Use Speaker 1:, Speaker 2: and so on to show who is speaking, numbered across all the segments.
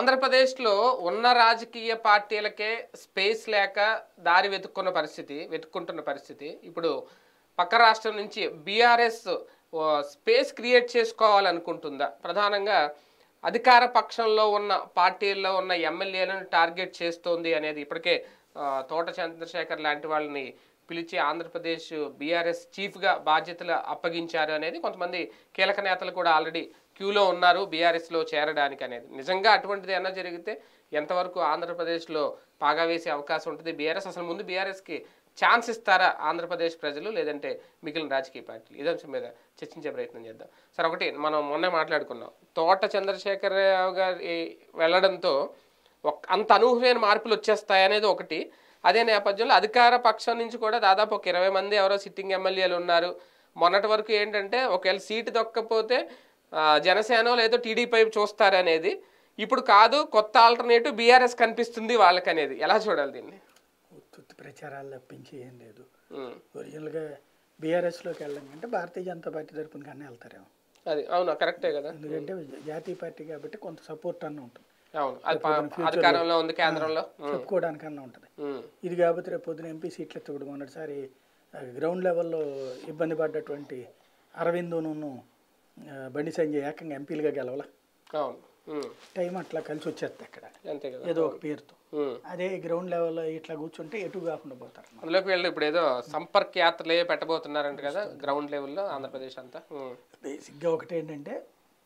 Speaker 1: ఆంధ్రప్రదేశ్లో ఉన్న రాజకీయ పార్టీలకే స్పేస్ లేక దారి వెతుక్కున్న పరిస్థితి వెతుక్కుంటున్న పరిస్థితి ఇప్పుడు పక్క రాష్ట్రం నుంచి బీఆర్ఎస్ స్పేస్ క్రియేట్ చేసుకోవాలనుకుంటుందా ప్రధానంగా అధికార పక్షంలో ఉన్న పార్టీల్లో ఉన్న ఎమ్మెల్యేలను టార్గెట్ చేస్తోంది అనేది ఇప్పటికే ఆ, తోట చంద్రశేఖర్ లాంటి వాళ్ళని పిలిచి ఆంధ్రప్రదేశ్ బీఆర్ఎస్ చీఫ్గా బాధ్యతలు అప్పగించారు అనేది కొంతమంది కీలక నేతలు కూడా ఆల్రెడీ క్యూలో ఉన్నారు బీఆర్ఎస్లో చేరడానికి అనేది నిజంగా అటువంటిది ఏమన్నా జరిగితే ఎంతవరకు ఆంధ్రప్రదేశ్లో పాగా వేసే అవకాశం ఉంటుంది బీఆర్ఎస్ అసలు ముందు బీఆర్ఎస్కి ఛాన్స్ ఇస్తారా ఆంధ్రప్రదేశ్ ప్రజలు లేదంటే మిగిలిన రాజకీయ పార్టీలు ఇదే అంశం మీద చర్చించే ప్రయత్నం చేద్దాం సార్ ఒకటి మనం మొన్నే మాట్లాడుకున్నాం తోట చంద్రశేఖరరావు గారి వెళ్ళడంతో ఒక అంత అనూహ్యమైన మార్పులు వచ్చేస్తాయనేది ఒకటి అదే నేపథ్యంలో అధికార పక్షం నుంచి కూడా దాదాపు ఒక ఇరవై మంది ఎవరో సిట్టింగ్ ఎమ్మెల్యేలు ఉన్నారు మొన్నటి వరకు ఏంటంటే ఒకవేళ సీటు దొక్కపోతే ఆ, జనసేన లేదో టీడీపీ చూస్తారనేది ఇప్పుడు కాదు కొత్త ఆల్టర్నేటివ్ బీఆర్ఎస్ కనిపిస్తుంది వాళ్ళకనేది ఎలా చూడాలి దీన్ని
Speaker 2: ఉత్తుత్తి ప్రచారాలు తప్పించి ఏం లేదు
Speaker 1: ఉమ్.
Speaker 2: ఒరిజినల్గా బీఆర్ఎస్లోకి వెళ్ళడం కంటే భారతీయ జనతా పార్టీ తరపున కానీ వెళ్తారేమో
Speaker 1: అది అవును కరెక్టే కదా
Speaker 2: ఎందుకంటే జాతీయ పార్టీ కాబట్టి కొంత సపోర్ట్ అన్న ఉంటుంది
Speaker 1: అవును అది ప- అధికారంలో ఉంది కేంద్రంలో ఉమ్.
Speaker 2: చెప్పుకోవడానికన్నా ఉంటుంది
Speaker 1: ఉమ్.
Speaker 2: ఇది కాబట్టి రేపు పొద్దున ఎంపీ సీట్లు ఎత్తుకుడు మొన్నటిసారి ఆ, గ్రౌండ్ లెవెల్లో ఇబ్బంది పడ్డటువంటి అరవిందును ఆ, బండి సంజయ్ ఏకంగా ఎంపీలుగా గెలవాల
Speaker 1: అవును ఉమ్.
Speaker 2: టైం అట్లా కలిసి వచ్చేస్తుంది అక్కడ
Speaker 1: అంతే కదా
Speaker 2: ఏదో ఒక పేరుతో
Speaker 1: ఉమ్.
Speaker 2: అదే గ్రౌండ్ లెవెల్లో ఇట్లా కూర్చుంటే ఎటు కాకుండా పోతారు
Speaker 1: అందులోకి వెళ్ళి ఇప్పుడు ఏదో సంపర్క్ యాత్రలే పెట్టబోతున్నారంట కదా గ్రౌండ్ లెవెల్లో ఆంధ్రప్రదేశ్ అంతా ఉమ్.
Speaker 2: బేసిక్గా ఒకటి ఏంటంటే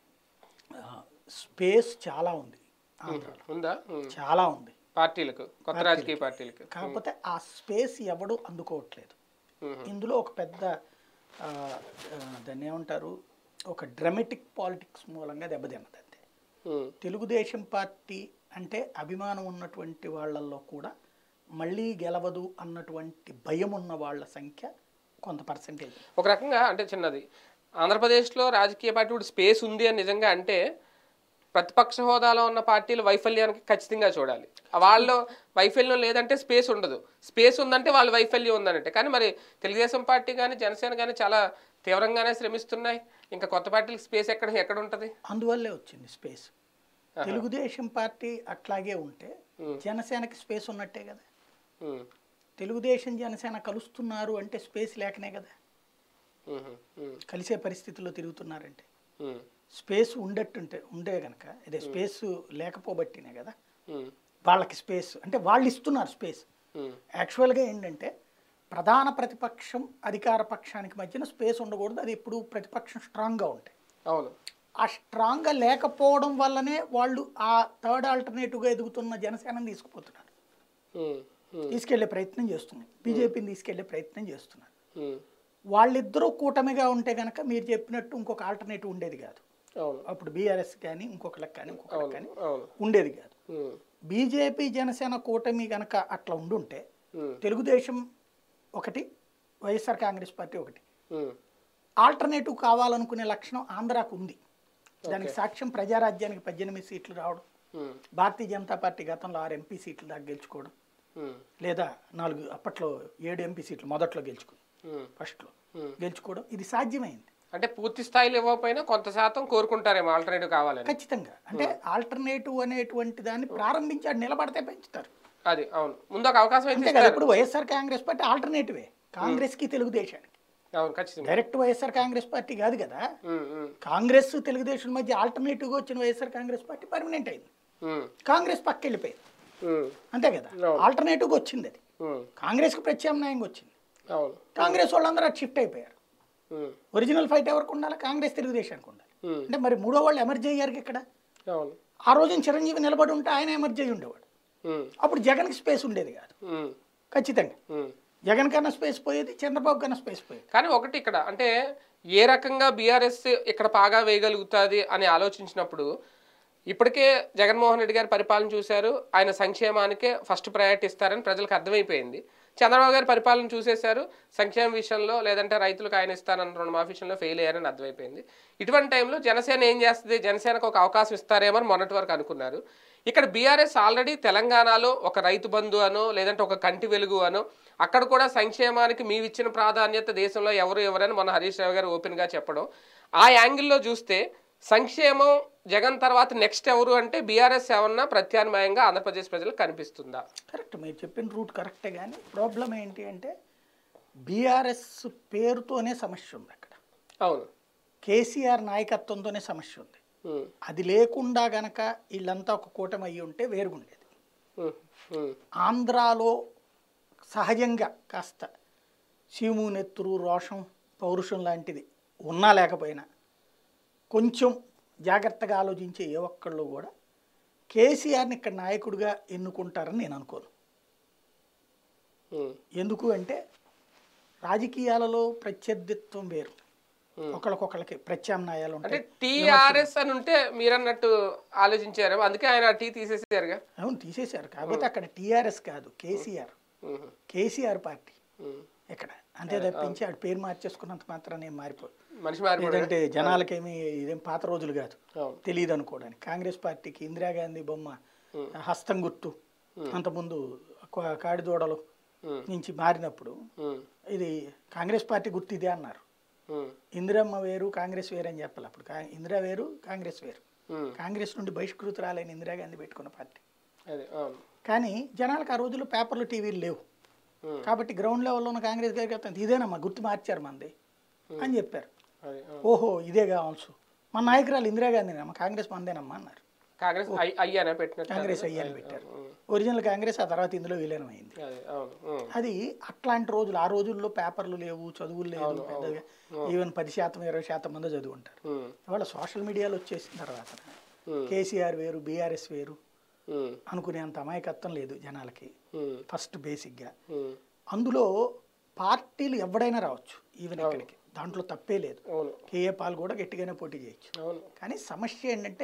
Speaker 2: స్పేస్ చాలా ఉంది ఆంధ్రాలో
Speaker 1: ఉందా ఉమ్.
Speaker 2: చాలా ఉంది
Speaker 1: పార్టీలకు కొత్త రాజకీయ పార్టీలకు
Speaker 2: కాకపోతే ఆ స్పేస్ ఎవడు అందుకోవట్లేదు
Speaker 1: ఉమ్.
Speaker 2: ఇందులో ఒక పెద్ద ఆ, ఆ, దాన్ని ఏమంటారు ఒక డ్రమెటిక్ పాలిటిక్స్ మూలంగా దెబ్బతిన్నది అంతే
Speaker 1: ఉమ్.
Speaker 2: తెలుగుదేశం పార్టీ అంటే అభిమానం ఉన్నటువంటి వాళ్ళల్లో కూడా మళ్ళీ గెలవదు అన్నటువంటి భయం ఉన్న వాళ్ళ సంఖ్య కొంత పర్సంటేజ్
Speaker 1: ఒక రకంగా అంటే చిన్నది ఆంధ్రప్రదేశ్లో రాజకీయ పార్టీ ఇప్పుడు స్పేస్ ఉంది అని నిజంగా అంటే ప్రతిపక్ష హోదాలో ఉన్న పార్టీలు వైఫల్యానికి ఖచ్చితంగా చూడాలి వాళ్ళలో వైఫల్యం లేదంటే స్పేస్ ఉండదు స్పేస్ ఉందంటే వాళ్ళ వైఫల్యం ఉందనంటే కానీ మరి తెలుగుదేశం పార్టీ కానీ జనసేన కానీ చాలా తీవ్రంగానే శ్రమిస్తున్నాయి ఇంకా కొత్త పార్టీలకు స్పేస్ ఎక్కడ ఎక్కడ ఉంటుంది
Speaker 2: అందువల్లే వచ్చింది స్పేస్ తెలుగుదేశం పార్టీ అట్లాగే ఉంటే జనసేనకి స్పేస్ ఉన్నట్టే కదా
Speaker 1: ఉమ్.
Speaker 2: తెలుగుదేశం జనసేన కలుస్తున్నారు అంటే స్పేస్ లేకనే కదా
Speaker 1: ఉమ్. ఉమ్.
Speaker 2: కలిసే పరిస్థితుల్లో తిరుగుతున్నారంటే
Speaker 1: ఉమ్.
Speaker 2: స్పేస్ ఉండట్టుంటే ఉండే కనుక అదే స్పేస్ లేకపోబట్టినే కదా
Speaker 1: ఉమ్.
Speaker 2: వాళ్ళకి స్పేస్ అంటే వాళ్ళు ఇస్తున్నారు స్పేస్
Speaker 1: ఉమ్.
Speaker 2: యాక్చువల్గా ఏంటంటే ప్రధాన ప్రతిపక్షం అధికార పక్షానికి మధ్యన స్పేస్ ఉండకూడదు అది ఎప్పుడు ప్రతిపక్షం స్ట్రాంగ్గా ఉంటాయి
Speaker 1: అవును
Speaker 2: ఆ స్ట్రాంగ్గా లేకపోవడం వల్లనే వాళ్ళు ఆ థర్డ్ ఆల్టర్నేటివ్గా ఎదుగుతున్న జనసేనని తీసుకుపోతున్నారు
Speaker 1: ఉమ్. ఉమ్.
Speaker 2: తీసుకెళ్లే ప్రయత్నం చేస్తున్నారు బీజేపీని తీసుకెళ్లే ప్రయత్నం చేస్తున్నారు
Speaker 1: ఉమ్.
Speaker 2: వాళ్ళిద్దరూ కూటమిగా ఉంటే కనుక మీరు చెప్పినట్టు ఇంకొక ఆల్టర్నేటివ్ ఉండేది కాదు
Speaker 1: అవును
Speaker 2: అప్పుడు బీఆర్ఎస్ కానీ ఇంకొకళ్ళకి కానీ ఇంకొకళ్ళకి కానీ
Speaker 1: అవును
Speaker 2: ఉండేది కాదు
Speaker 1: ఉమ్.
Speaker 2: బీజేపీ జనసేన కూటమి కనుక అట్లా ఉండుంటే
Speaker 1: ఉమ్.
Speaker 2: తెలుగుదేశం ఒకటి వైఎస్ఆర్ కాంగ్రెస్ పార్టీ ఒకటి
Speaker 1: ఉమ్.
Speaker 2: ఆల్టర్నేటివ్ కావాలనుకునే లక్షణం ఆంధ్రాకు ఉంది దానికి సాక్ష్యం ప్రజారాజ్యానికి పద్దెనిమిది సీట్లు రావడం
Speaker 1: ఉమ్.
Speaker 2: భారతీయ జనతా పార్టీ గతంలో ఆరు ఎంపీ సీట్లు దాకా గెలుచుకోవడం
Speaker 1: ఉమ్.
Speaker 2: లేదా నాలుగు అప్పట్లో ఏడు ఎంపీ సీట్లు మొదట్లో గెలుచుకుంది
Speaker 1: ఉమ్.
Speaker 2: ఫస్ట్లో
Speaker 1: Hmm.
Speaker 2: గెలుచుకోవడం ఇది సాధ్యమైంది
Speaker 1: అంటే పూర్తి స్థాయిలో ఇవ్వకపోయినా కొంత శాతం కోరుకుంటారేమో ఆల్టర్నేటివ్ కావాలని
Speaker 2: ఖచ్చితంగా అంటే ఆల్టర్నేటివ్ అనేటువంటి దాన్ని ప్రారంభించాడు నిలబడితే పెంచుతారు
Speaker 1: అది అవును ముందు ఒక అవకాశం అయితే
Speaker 2: అంతే కదా ఇప్పుడు వైఎస్ఆర్ కాంగ్రెస్ పార్టీ ఆల్టర్నేటివే కాంగ్రెస్కి తెలుగుదేశానికి
Speaker 1: అవును ఖచ్చితంగా
Speaker 2: డైరెక్ట్ వైఎస్ఆర్ కాంగ్రెస్ పార్టీ కాదు కదా
Speaker 1: ఉమ్. ఉమ్.
Speaker 2: కాంగ్రెస్ తెలుగుదేశం మధ్య ఆల్టర్నేటివ్గా వచ్చిన వైఎస్ఆర్ కాంగ్రెస్ పార్టీ పర్మనెంట్ అయింది
Speaker 1: ఉమ్.
Speaker 2: కాంగ్రెస్ పక్క వెళ్ళిపోయింది
Speaker 1: ఉమ్.
Speaker 2: అంతే కదా ఆల్టర్నేటివ్గా వచ్చింది అది
Speaker 1: ఉమ్.
Speaker 2: కాంగ్రెస్కి ప్రత్యామ్నాయంగా వచ్చింది
Speaker 1: అవును
Speaker 2: కాంగ్రెస్ వాళ్ళందరూ అటు షిఫ్ట్ అయిపోయారు
Speaker 1: ఉమ్.
Speaker 2: ఒరిజినల్ ఫైట్ ఎవరికి ఉండాలి కాంగ్రెస్ తెలుగుదేశానికి ఉండాలి
Speaker 1: ఉమ్.
Speaker 2: అంటే మరి మూడో వాళ్ళు ఎమర్జీ అయ్యారు ఇక్కడ
Speaker 1: అవును
Speaker 2: ఆ రోజున చిరంజీవి నిలబడి ఉంటే ఆయన ఎమర్జీ అయి ఉండేవాడు
Speaker 1: ఉమ్.
Speaker 2: అప్పుడు జగన్కి స్పేస్ ఉండేది కాదు
Speaker 1: ఉమ్.
Speaker 2: ఖచ్చితంగా
Speaker 1: ఉమ్.
Speaker 2: జగన్ కన్నా స్పేస్ పోయేది చంద్రబాబు కన్నా స్పేస్ పోయేది
Speaker 1: కానీ ఒకటి ఇక్కడ అంటే ఏ రకంగా బీఆర్ఎస్ ఇక్కడ పాగా వేయగలుగుతుంది అని ఆలోచించినప్పుడు ఇప్పటికే జగన్మోహన్ రెడ్డి గారి పరిపాలన చూశారు ఆయన సంక్షేమానికే ఫస్ట్ ప్రయారిటీ ఇస్తారని ప్రజలకు అర్థమైపోయింది చంద్రబాబు గారి పరిపాలన చూసేశారు సంక్షేమ విషయంలో లేదంటే రైతులకు ఆయన ఇస్తానన్న రుణమాఫీ విషయంలో ఫెయిల్ అయ్యారని అర్థమైపోయింది ఇటువంటి టైంలో జనసేన ఏం చేస్తుంది జనసేనకు ఒక అవకాశం ఇస్తారేమో అని మొన్నటి వరకు అనుకున్నారు ఇక్కడ బీఆర్ఎస్ ఆల్రెడీ తెలంగాణలో ఒక రైతు బంధు అనో లేదంటే ఒక కంటి వెలుగు అనో అక్కడ కూడా సంక్షేమానికి మీ ఇచ్చిన ప్రాధాన్యత దేశంలో ఎవరు ఎవరని మన హరీష్ రావు గారు ఓపెన్గా చెప్పడం ఆ యాంగిల్లో చూస్తే సంక్షేమం జగన్ తర్వాత నెక్స్ట్ ఎవరు అంటే బీఆర్ఎస్ ఏమన్నా ప్రత్యామ్నాయంగా ఆంధ్రప్రదేశ్ ప్రజలకు కనిపిస్తుందా
Speaker 2: కరెక్ట్ మీరు చెప్పిన రూట్ కరెక్టే కానీ ప్రాబ్లం ఏంటి అంటే బీఆర్ఎస్ పేరుతోనే సమస్య ఉంది అక్కడ
Speaker 1: అవును
Speaker 2: కేసీఆర్ నాయకత్వంతోనే సమస్య ఉంది
Speaker 1: ఉమ్,
Speaker 2: అది లేకుండా గనక వీళ్ళంతా ఒక కూటమి అయ్యి ఉంటే వేరుగుండేది
Speaker 1: ఉమ్, ఉమ్,
Speaker 2: ఆంధ్రాలో సహజంగా కాస్త చీము నెత్తురు రోషం పౌరుషం లాంటిది ఉన్నా లేకపోయినా కొంచెం జాగ్రత్తగా ఆలోచించే ఏ ఒక్కళ్ళు కూడా కేసీఆర్ని ఇక్కడ నాయకుడిగా ఎన్నుకుంటారని నేను అనుకోను
Speaker 1: ఉమ్,
Speaker 2: ఎందుకు అంటే రాజకీయాలలో ప్రత్యర్థిత్వం వేరు
Speaker 1: Hmm.
Speaker 2: ఒకళ్ళకొకళ్ళకి ప్రత్యామ్నాయాలు
Speaker 1: అంటే
Speaker 2: ఉంటాయి
Speaker 1: టీఆర్ఎస్ అని ఉంటే మీరన్నట్టు ఆలోచించారు అందుకే ఆయన టీ తీసేసారుగా
Speaker 2: అవును తీసేశారు కాకపోతే అక్కడ టీఆర్ఎస్ కాదు కేసీఆర్
Speaker 1: ఉమ్,
Speaker 2: కేసీఆర్ పార్టీ
Speaker 1: ఉమ్.
Speaker 2: ఇక్కడ అంతే తప్పించి ఆడు పేరు మార్చేసుకున్నంత మాత్రం నేను మారిపో
Speaker 1: మనిషి మారిపోయాడు
Speaker 2: లేదంటే జనాలకేమి ఇదేం పాత రోజులు కాదు
Speaker 1: అవును
Speaker 2: తెలియదు అనుకోవడానికి కాంగ్రెస్ పార్టీకి ఇందిరాగాంధీ బొమ్మ హస్తం గుర్తు అంతకుముందు కా- కాడిదూడలు
Speaker 1: ఉమ్,
Speaker 2: నుంచి మారినప్పుడు
Speaker 1: ఉమ్,
Speaker 2: ఇది కాంగ్రెస్ పార్టీ గుర్తు ఇదే అన్నారు
Speaker 1: ఉమ్,
Speaker 2: ఇందిరమ్మ వేరు కాంగ్రెస్ వేరు అని చెప్పాలి అప్పుడు కా- ఇందిరా వేరు కాంగ్రెస్ వేరు
Speaker 1: ఉమ్.
Speaker 2: కాంగ్రెస్ నుండి బహిష్కృతురాలైన ఇందిరాగాంధీ పెట్టుకున్న పార్టీ
Speaker 1: అదే అవును
Speaker 2: కానీ జనాలకు ఆ రోజుల్లో పేపర్లు టీవీలు లేవు
Speaker 1: ఉమ్,
Speaker 2: కాబట్టి గ్రౌండ్ లెవెల్లో ఉన్న కాంగ్రెస్ గారికి అతను ఇదేనమ్మా గుర్తు మార్చారు మంది అని చెప్పారు
Speaker 1: అదే అవును.
Speaker 2: ఓహో ఇదే కావచ్చు మా నాయకురాలు ఇందిరాగాంధీనమ్మా కాంగ్రెస్ మందేనమ్మా అన్నారు
Speaker 1: కాంగ్రెస్ అయ్- అయ్యానా పెట్టినట్టు
Speaker 2: కాంగ్రెస్ అయ్యని పెట్టారు
Speaker 1: ఉమ్,
Speaker 2: ఒరిజినల్ కాంగ్రెస్ ఆ తర్వాత ఇందులో విలీనమైంది
Speaker 1: అదే అవును ఉమ్,
Speaker 2: అది అట్లాంటి రోజులు ఆ రోజుల్లో పేపర్లు లేవు చదువులు లేవు పెద్దగా ఈవెన్ పది శాతం ఇరవై శాతం మంది చదువుంటారు
Speaker 1: ఉమ్,
Speaker 2: ఇవాళ సోషల్ మీడియాలో వచ్చేసిన తర్వాత
Speaker 1: ఉమ్,
Speaker 2: కేసీఆర్ వేరు బీఆర్ఎస్ వేరు
Speaker 1: ఉమ్,
Speaker 2: అనుకునేంత అమాయకత్వం లేదు జనాలకి
Speaker 1: ఉమ్,
Speaker 2: ఫస్ట్ బేసిక్గా
Speaker 1: ఉమ్,
Speaker 2: అందులో పార్టీలు ఎవడైనా రావచ్చు ఈవెన్ ఇక్కడికి దాంట్లో తప్పే లేదు
Speaker 1: అవును
Speaker 2: కేఏ పాల్ కూడా గట్టిగానే పోటీ చేయొచ్చు
Speaker 1: అవును
Speaker 2: కానీ సమస్య ఏంటంటే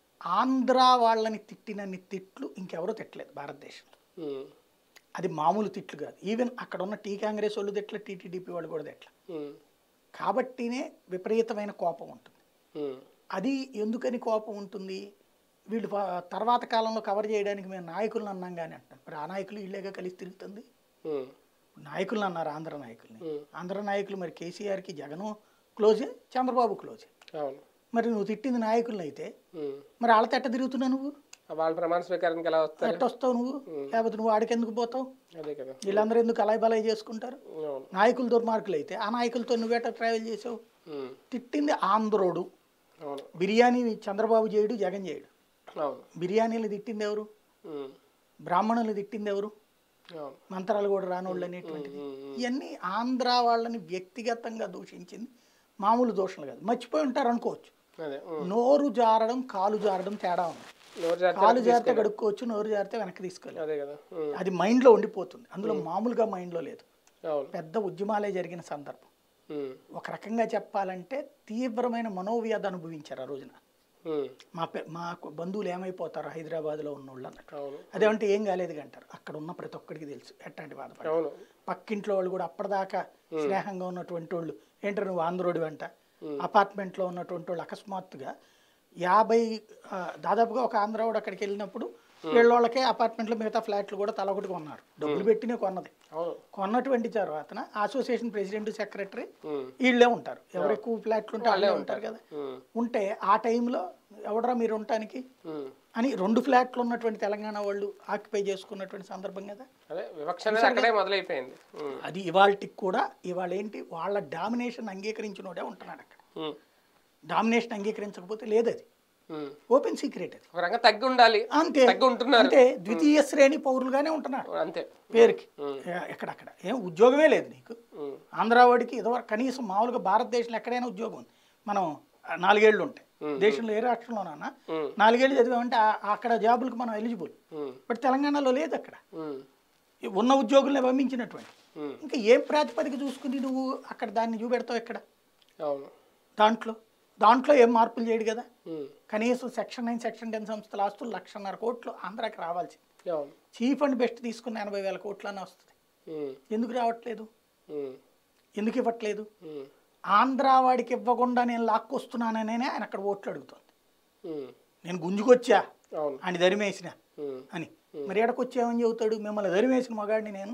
Speaker 2: ఆంధ్ర వాళ్ళని తిట్టినన్ని తిట్లు ఇంకెవరో తిట్టలేదు భారతదేశంలో
Speaker 1: ఉమ్,
Speaker 2: అది మామూలు తిట్లు కాదు ఈవెన్ అక్కడ ఉన్న టీ కాంగ్రెస్ వాళ్ళు తిట్ల టీటీడీపీ వాళ్ళు కూడా తిట్ల
Speaker 1: ఉమ్,
Speaker 2: కాబట్టినే విపరీతమైన కోపం ఉంటుంది
Speaker 1: ఉమ్,
Speaker 2: అది ఎందుకని కోపం ఉంటుంది వీళ్ళు ప- తర్వాత కాలంలో కవర్ చేయడానికి మేము నాయకులను అన్నాం కానీ అంటున్నారు మరి ఆ నాయకులు వీళ్ళేగా కలిసి తిరుగుతుంది
Speaker 1: ఉమ్,
Speaker 2: నాయకులను అన్నారు ఆంధ్ర నాయకుల్ని
Speaker 1: ఉమ్,
Speaker 2: ఆంధ్ర నాయకులు మరి కేసీఆర్కి జగను క్లోజే చంద్రబాబు క్లోజే
Speaker 1: అవును
Speaker 2: మరి నువ్వు తిట్టింది నాయకులను అయితే
Speaker 1: ఉమ్.
Speaker 2: మరి వాళ్ళతో ఎట్ట తిరుగుతున్నావు నువ్వు
Speaker 1: వాళ్ళ ప్రమాణ స్వీకారానికి ఎలా వస్తారు
Speaker 2: ఎట్ట వస్తావు నువ్వు లేకపోతే నువ్వు ఆడికి ఎందుకు పోతావు
Speaker 1: అదే కదా
Speaker 2: వీళ్ళందరూ ఎందుకు అలాయ్ బలాయ్ చేసుకుంటారు
Speaker 1: అవును
Speaker 2: నాయకులు దుర్మార్గులు అయితే ఆ నాయకులతో నువ్వేట ట్రావెల్ చేసావు
Speaker 1: ఉమ్,
Speaker 2: తిట్టింది ఆంధ్రోడు
Speaker 1: అవును
Speaker 2: బిర్యానీ చంద్రబాబు చేయడు జగన్ చేయడు
Speaker 1: అవును
Speaker 2: బిర్యానీలు తిట్టింది ఎవరు
Speaker 1: ఉమ్,
Speaker 2: బ్రాహ్మణులు తిట్టింది ఎవరు
Speaker 1: అవును
Speaker 2: మంత్రాలు కూడా రానోళ్ళు అనేటువంటిది
Speaker 1: ఉమ్, ఉమ్,
Speaker 2: ఇవన్నీ ఆంధ్ర వాళ్ళని వ్యక్తిగతంగా దూషించింది మామూలు దోషణలు కాదు మర్చిపోయి ఉంటారు అనుకోవచ్చు
Speaker 1: అదే ఉమ్.
Speaker 2: నోరు జారడం కాలు జారడం తేడా ఉంది
Speaker 1: నోరు జారితే
Speaker 2: కాలు జారితే గడుక్కోవచ్చు నోరు జారితే వెనక్కి తీసుకోలేదు
Speaker 1: అదే కదా ఉమ్,
Speaker 2: అది మైండ్లో ఉండిపోతుంది అందులో మామూలుగా మైండ్లో లేదు
Speaker 1: అవును
Speaker 2: పెద్ద ఉద్యమాలే జరిగిన సందర్భం
Speaker 1: ఉమ్,
Speaker 2: ఒక రకంగా చెప్పాలంటే తీవ్రమైన మనోవ్యాధి అనుభవించారు ఆ రోజున
Speaker 1: ఉమ్,
Speaker 2: మా పె మా బంధువులు ఏమైపోతారు హైదరాబాద్లో ఉన్న వాళ్ళు అన్నట్టు
Speaker 1: అవును
Speaker 2: అదేమంటే ఏం కాలేదు అంటారు అక్కడ ఉన్న ప్రతి ఒక్కడికి తెలుసు ఎట్లాంటి బాధపడ
Speaker 1: అవును
Speaker 2: పక్కింట్లో వాళ్ళు కూడా అప్పటిదాకా స్నేహంగా ఉన్నటువంటి వాళ్ళు ఏంటారు నువ్వు ఆంధ్రోడి వెంట అపార్ట్మెంట్లో ఉన్నటువంటి వాళ్ళు అకస్మాత్తుగా యాభై ఆ, దాదాపుగా ఒక ఆంధ్రావుడు అక్కడికి వెళ్ళినప్పుడు వీళ్ళోళ్ళకే అపార్ట్మెంట్లో మిగతా ఫ్లాట్లు కూడా తల ఒకటి కొన్నారు డబ్బులు పెట్టినే కొన్నది
Speaker 1: అవును
Speaker 2: కొన్నటువంటి తర్వాత అసోసియేషన్ ప్రెసిడెంట్ సెక్రటరీ
Speaker 1: ఉమ్,
Speaker 2: వీళ్ళే ఉంటారు ఎవరు ఎక్కువ ఫ్లాట్లు ఉంటే వాళ్ళే ఉంటారు కదా
Speaker 1: ఉమ్,
Speaker 2: ఉంటే ఆ టైంలో ఎవడరా మీరు ఉండటానికి
Speaker 1: ఉమ్.
Speaker 2: అని రెండు ఫ్లాట్లు ఉన్నటువంటి తెలంగాణ వాళ్ళు ఆక్యుపై చేసుకున్నటువంటి సందర్భం కదా
Speaker 1: అదే వివక్ష అనేది అక్కడే మొదలైపోయింది ఉమ్,
Speaker 2: అది ఇవాళకి కూడా ఇవాళ ఏంటి వాళ్ళ డామినేషన్ అంగీకరించినోడే ఉంటున్నాడు అక్కడ
Speaker 1: ఉమ్,
Speaker 2: డామినేషన్ అంగీకరించకపోతే లేదు అది
Speaker 1: ఉమ్.
Speaker 2: ఓపెన్ సీక్రెట్ అది
Speaker 1: ఒక రంగా తగ్గి ఉండాలి
Speaker 2: అంతే
Speaker 1: తగ్గి ఉంటున్నారు
Speaker 2: అంటే ద్వితీయ శ్రేణి పౌరులుగానే ఉంటున్నాడు
Speaker 1: అంతే
Speaker 2: పేరుకి
Speaker 1: ఉమ్.
Speaker 2: ఎ- ఎక్కడక్కడ ఏం ఉద్యోగమే లేదు నీకు
Speaker 1: ఉమ్,
Speaker 2: ఆంధ్రావాడికి ఇదివరకు కనీసం మామూలుగా భారతదేశంలో ఎక్కడైనా ఉద్యోగం ఉంది మనం ఆ, నాలుగేళ్లు ఉంటాయి దేశంలో ఏ రాష్ట్రంలోనన్నా
Speaker 1: ఉమ్.
Speaker 2: నాలుగేళ్ళు చదివామంటే ఆ- అక్కడ జాబులకు మనం ఎలిజిబుల్
Speaker 1: ఉమ్,
Speaker 2: బట్ తెలంగాణలో లేదు అక్కడ
Speaker 1: ఉమ్,
Speaker 2: ఈ ఉన్న ఉద్యోగుల్ని పంపించినటువంటి
Speaker 1: ఉమ్.
Speaker 2: ఇంకా ఏం ప్రాతిపదిక చూసుకుని నువ్వు అక్కడ దాన్ని చూపెడతావు ఎక్కడ
Speaker 1: అవును
Speaker 2: దాంట్లో దాంట్లో ఏం మార్పులు చేయడు కదా
Speaker 1: ఉమ్,
Speaker 2: కనీసం సెక్షన్ నైన్ సెక్షన్ టెన్ సంస్థల ఆస్తులు లక్షన్నర కోట్లు ఆంధ్రాకి రావాల్సింది
Speaker 1: అవును
Speaker 2: చీఫ్ అండ్ బెస్ట్ తీసుకున్న ఎనభై వేల కోట్లనే వస్తుంది
Speaker 1: ఉమ్,
Speaker 2: ఎందుకు రావట్లేదు
Speaker 1: ఉమ్,
Speaker 2: ఎందుకు ఇవ్వట్లేదు
Speaker 1: ఉమ్,
Speaker 2: ఆంధ్ర వాడికి ఇవ్వకుండా నేను లాక్కొస్తున్నాననే ఆయన అక్కడ ఓట్లు అడుగుతుంది
Speaker 1: ఉమ్,
Speaker 2: నేను గుంజుకొచ్చా
Speaker 1: అవును
Speaker 2: అని ధరిమేసిన
Speaker 1: ఉమ్,
Speaker 2: అని మరి ఎడకొచ్చామని చెబుతాడు మిమ్మల్ని ధరిమేసిన మగాడిని నేను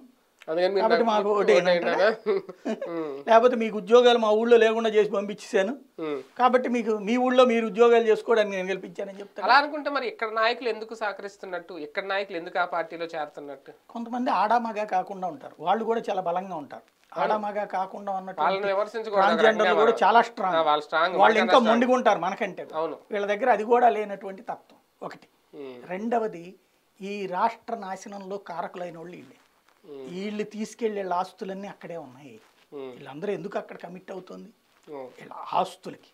Speaker 1: అందుకని మీరు
Speaker 2: కాబట్టి
Speaker 1: నాకు
Speaker 2: మాకు
Speaker 1: ఓటు
Speaker 2: ఓటేయండి
Speaker 1: వేయండి ఉమ్,
Speaker 2: లేకపోతే మీకు ఉద్యోగాలు మా ఊళ్ళో లేకుండా చేసి పంపించేశాను
Speaker 1: ఉమ్.
Speaker 2: కాబట్టి మీకు మీ ఊళ్ళో మీరు ఉద్యోగాలు చేసుకోవడానికి నేను గెలిపించానని చెప్తాను
Speaker 1: అలా అనుకుంటే మరి ఇక్కడ నాయకులు ఎందుకు సహకరిస్తున్నట్టు ఇక్కడ నాయకులు ఎందుకు ఆ పార్టీలో చేరుతున్నట్టు
Speaker 2: కొంతమంది ఆడామగా కాకుండా ఉంటారు వాళ్ళు కూడా చాలా బలంగా ఉంటారు ఆడామగా కాకుండా
Speaker 1: వాళ్ళని
Speaker 2: ఉన్నటువంటి
Speaker 1: విమర్శించకూడదు ఒక
Speaker 2: ట్రాన్స్జెండర్లు
Speaker 1: రకంగా
Speaker 2: కూడా
Speaker 1: మనం.
Speaker 2: చాలా
Speaker 1: ఆ,
Speaker 2: స్ట్రాంగ్
Speaker 1: వాళ్ళు స్ట్రాంగ్
Speaker 2: వాళ్ళు ఇంకా మొండిగుంటారు మనకంటే
Speaker 1: అవును
Speaker 2: వీళ్ళ దగ్గర అది కూడా లేనటువంటి తత్వం ఒకటి
Speaker 1: ఉమ్,
Speaker 2: రెండవది ఈ రాష్ట్ర నాశనంలో కారకులైన వాళ్ళు వీళ్ళే వీళ్ళు తీసుకెళ్లే వీళ్ళ ఆస్తులన్నీ అక్కడే ఉన్నాయి
Speaker 1: ఉమ్,
Speaker 2: వీళ్ళందరూ ఎందుకు అక్కడ కమిట్ అవుతుంది
Speaker 1: ఉమ్,
Speaker 2: వీళ్ళ ఆస్తులకి